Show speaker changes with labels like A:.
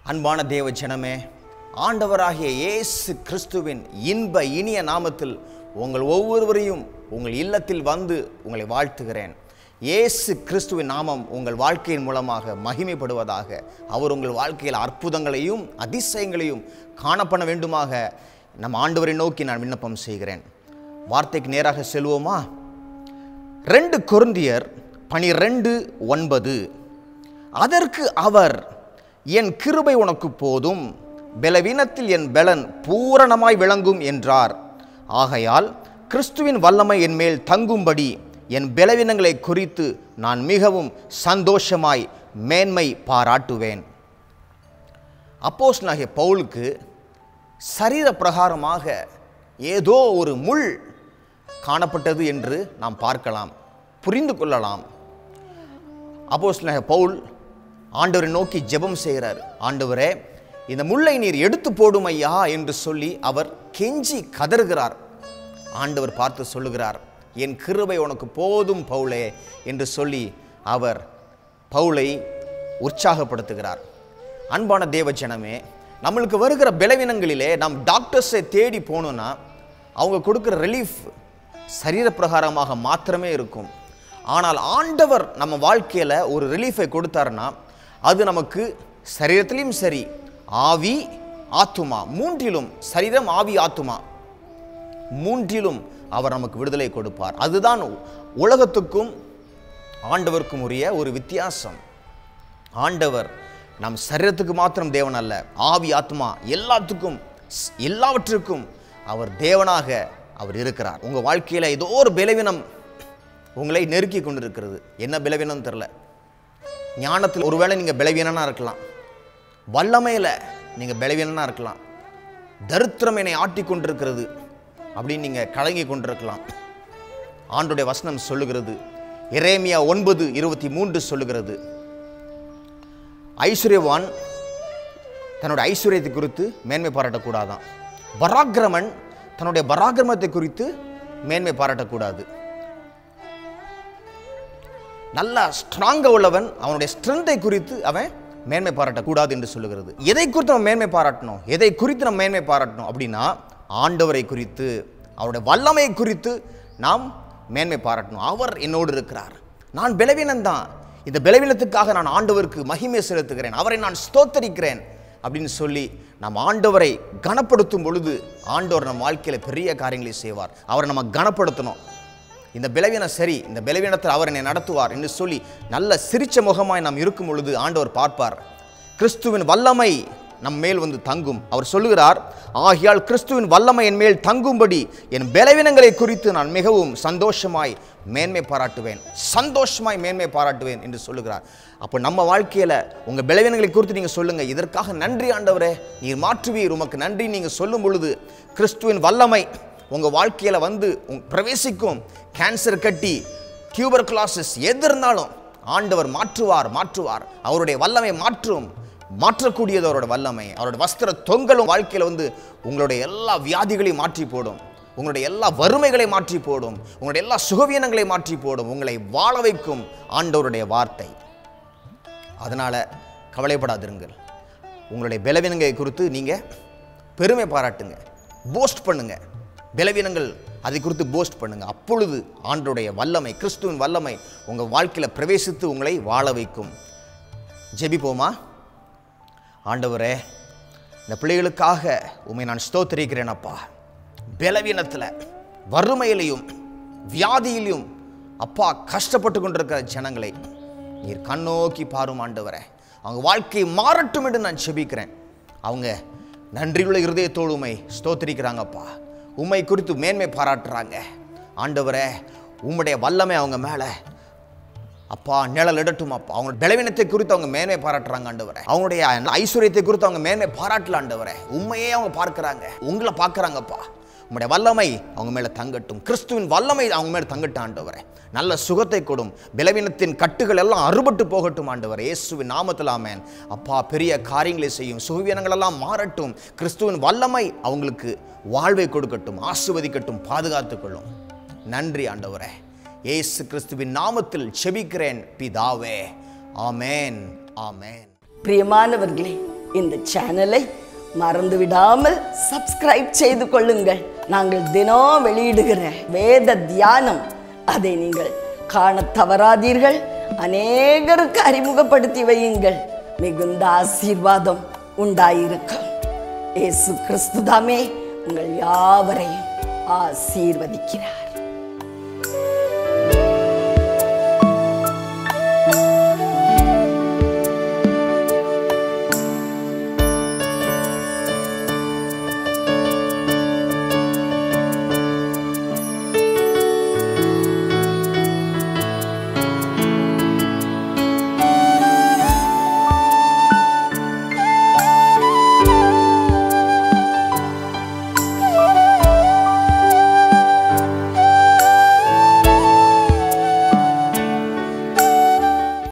A: அன்பான தேவ ஜனமே ஆண்டவராகிய இயேசு கிறிஸ்துவின் இன்ப இனிய நாமத்தில் உங்கள் ஒவ்வொருவரையும் உங்கள் இல்லத்தில் வந்து உங்களை வாழ்த்துகிறேன் இயேசு கிறிஸ்துவின் நாமம் உங்கள் வாழ்க்கையின் மூலமாக மகிமைப்படுவதாக அவர் உங்கள் வாழ்க்கையில் அற்புதங்களையும் அதிசயங்களையும் காணப்பட வேண்டுமாக நம் ஆண்டவரை நோக்கி நான் விண்ணப்பம் செய்கிறேன் வார்த்தைக்கு நேராக செல்வோமா ரெண்டு கொருந்தியர் பனிரெண்டு ஒன்பது அதற்கு அவர் என் கிருபை உனக்கு போதும் பலவீனத்தில் என் பலன் பூரணமாய் விளங்கும் என்றார் ஆகையால் கிறிஸ்துவின் வல்லமை என் மேல் தங்கும்படி என் பலவீனங்களை குறித்து நான் மிகவும் சந்தோஷமாய் மேன்மை பாராட்டுவேன் அப்போஸ்தலனாகிய பவுலுக்கு சரீர பிரகாரமாக ஏதோ ஒரு முள் காணப்பட்டது என்று நாம் பார்க்கலாம் புரிந்து கொள்ளலாம் அப்போஸ்தலனாகிய பவுல் ஆண்டவரை நோக்கி ஜெபம் செய்கிறார் ஆண்டவரே இந்த முள்ளை நீர் எடுத்து போடும் ஐயா என்று சொல்லி அவர் கெஞ்சி கதறுகிறார் ஆண்டவர் பார்த்து சொல்லுகிறார் என் கிருபை உனக்கு போதும் பவுலே என்று சொல்லி அவர் பவுலை உற்சாகப்படுத்துகிறார் அன்பான தேவ ஜனமே நம்மளுக்கு வருகிற பலவீனங்களிலே நாம் டாக்டர்ஸை தேடி போனோம்னா அவங்க கொடுக்குற ரிலீஃப் சரீர பிரகாரமாக மாத்திரமே இருக்கும் ஆனால் ஆண்டவர் நம்ம வாழ்க்கையில் ஒரு ரிலீஃபை கொடுத்தாருன்னா அது நமக்கு சரீரத்திலையும் சரி ஆவி ஆத்துமா மூன்றிலும் சரீரம் ஆவி ஆத்துமா மூன்றிலும் அவர் நமக்கு விடுதலை கொடுப்பார் அதுதான் உலகத்துக்கும் ஆண்டவருக்கும் உரிய ஒரு வித்தியாசம் ஆண்டவர் நம் சரீரத்துக்கு மாத்திரம் தேவன் அல்ல ஆவி ஆத்மா எல்லாத்துக்கும் ஸ்- எல்லாவற்றுக்கும் அவர் தேவனாக அவர் இருக்கிறார் உங்கள் வாழ்க்கையில் ஏதோ ஒரு பலவீனம் உங்களை நெருக்கி கொண்டிருக்கிறது என்ன பலவீனம் தெரில ஞானத்தில் ஒருவேளை நீங்கள் பலவீனனாக இருக்கலாம் வல்லமையில் நீங்கள் பலவீனனாக இருக்கலாம் தரித்திரம் என்னை ஆட்டி கொண்டிருக்கிறது அப்படின்னு நீங்கள் கலங்கி கொண்டிருக்கலாம் ஆண்டுடைய வசனம் சொல்லுகிறது எரேமியா ஒன்பது இருபத்தி மூன்று சொல்லுகிறது ஐஸ்வர்யவான் தன்னுடைய ஐஸ்வர்யத்தை குறித்து மேன்மை பாராட்டக்கூடாதான் பராக்கிரமன் தன்னுடைய பராக்கிரமத்தை குறித்து மேன்மை பாராட்டக்கூடாது நல்லா ஸ்ட்ராங்காக உள்ளவன் அவனுடைய ஸ்ட்ரென்த்தை குறித்து அவன் மேன்மை பாராட்டக்கூடாது என்று சொல்லுகிறது எதை குறித்து நம்ம மேன்மை பாராட்டணும் எதை குறித்து நம்ம மேன்மை பாராட்டணும் அப்படின்னா ஆண்டவரை குறித்து அவருடைய வல்லமை குறித்து நாம் மேன்மை பாராட்டணும் அவர் என்னோடு இருக்கிறார் நான் பலவீனன்தான் இந்த பலவீனத்துக்காக நான் ஆண்டவருக்கு மகிமை செலுத்துகிறேன் அவரை நான் ஸ்தோத்தரிக்கிறேன் அப்படின்னு சொல்லி நாம் ஆண்டவரை கனப்படுத்தும் பொழுது ஆண்டவர் நம் வாழ்க்கையில் பெரிய காரியங்களை செய்வார் அவரை நம்ம கனப்படுத்தணும் இந்த பலவீனம் சரி இந்த பலவீனத்தில் அவர் என்னை நடத்துவார் என்று சொல்லி நல்ல சிரிச்ச முகமாய் நாம் இருக்கும் பொழுது ஆண்டவர் பார்ப்பார் கிறிஸ்துவின் வல்லமை நம் மேல் வந்து தங்கும் அவர் சொல்லுகிறார் ஆகியால் கிறிஸ்துவின் வல்லமை என் மேல் தங்கும்படி என் பலவீனங்களை குறித்து நான் மிகவும் சந்தோஷமாய் மேன்மை பாராட்டுவேன் சந்தோஷமாய் மேன்மை பாராட்டுவேன் என்று சொல்லுகிறார் அப்போ நம்ம வாழ்க்கையில் உங்கள் பலவீனங்களை குறித்து நீங்கள் சொல்லுங்கள் இதற்காக நன்றி ஆண்டவரே நீர் மாற்றுவீர் உமக்கு நன்றி நீங்கள் சொல்லும் பொழுது கிறிஸ்துவின் வல்லமை உங்கள் வாழ்க்கையில் வந்து உங் பிரவேசிக்கும் கேன்சர் கட்டி டியூபர் கிளாஸஸ் எது இருந்தாலும் ஆண்டவர் மாற்றுவார் மாற்றுவார் அவருடைய வல்லமை மாற்றும் மாற்றக்கூடியது அவரோட வல்லமை அவரோட வஸ்திர தொங்கலும் வாழ்க்கையில் வந்து உங்களுடைய எல்லா வியாதிகளையும் மாற்றி போடும் உங்களுடைய எல்லா வறுமைகளை மாற்றி போடும் உங்களுடைய எல்லா சுகவீனங்களை மாற்றி போடும் உங்களை வாழ வைக்கும் ஆண்டவருடைய வார்த்தை அதனால் கவலைப்படாதிருங்கள் உங்களுடைய பலவீனங்களை குறித்து நீங்கள் பெருமை பாராட்டுங்க போஸ்ட் பண்ணுங்க பலவீனங்கள் அதை குறித்து போஸ்ட் பண்ணுங்க அப்பொழுது ஆண்டோடைய வல்லமை கிறிஸ்துவின் வல்லமை உங்கள் வாழ்க்கையில் பிரவேசித்து உங்களை வாழ வைக்கும் ஜெபிப்போமா ஆண்டவரே இந்த பிள்ளைகளுக்காக உண்மை நான் ஸ்தோத்திரிக்கிறேன் அப்பா பலவீனத்தில் வறுமையிலையும் வியாதியிலையும் அப்பா கஷ்டப்பட்டு கொண்டிருக்கிற ஜனங்களை நீர் கண்ணோக்கி பாரும் ஆண்டவரே அவங்க வாழ்க்கை மாறட்டும் என்று நான் செபிக்கிறேன் அவங்க நன்றியுள்ள இருதயத்தோடு உண்மை ஸ்தோத்திரிக்கிறாங்கப்பா உண்மை குறித்து மேன்மை பாராட்டுறாங்க ஆண்டவரே உம்முடைய வல்லமை அவங்க மேலே அப்பா நிழல் இடட்டும் அப்பா அவங்க பலவீனத்தை குறித்து அவங்க மேன்மை பாராட்டுறாங்க ஆண்டவரே அவங்களுடைய ஐஸ்வர்யத்தை குறித்து அவங்க மேன்மை பாராட்டல ஆண்டவரே உண்மையே அவங்க பார்க்கறாங்க உங்களை பார்க்கறாங்கப்பா உங்களுடைய வல்லமை அவங்க மேலே தங்கட்டும் கிறிஸ்துவின் வல்லமை அவங்க மேலே தங்கட்டும் ஆண்டவரே நல்ல சுகத்தை கொடும் பலவீனத்தின் கட்டுகள் எல்லாம் அறுபட்டு போகட்டும் ஆண்டவர் இயேசுவின் நாமத்தில் ஆமென் அப்பா பெரிய காரியங்களை செய்யும் சுகவீனங்கள் எல்லாம் மாறட்டும் கிறிஸ்துவின் வல்லமை அவங்களுக்கு வாழ்வை கொடுக்கட்டும் ஆசிர்வதிக்கட்டும் பாதுகாத்துக் கொள்ளும் நன்றி ஆண்டவரே இயேசு கிறிஸ்துவின் நாமத்தில் செபிக்கிறேன் பிதாவே ஆமென் ஆமென்
B: பிரியமானவர்களே இந்த சேனலை மறந்து விடாமல் சப்ஸ்கிரைப் செய்து கொள்ளுங்கள் நாங்கள் தினம் வெளியிடுகிற வேத தியானம் அதை நீங்கள் காணத் தவறாதீர்கள் அநேகருக்கு அறிமுகப்படுத்தி வையுங்கள் மிகுந்த ஆசீர்வாதம் உண்டாயிருக்கும் இயேசு கிறிஸ்துதாமே உங்கள் யாவரையும் ஆசீர்வதிக்கிறார்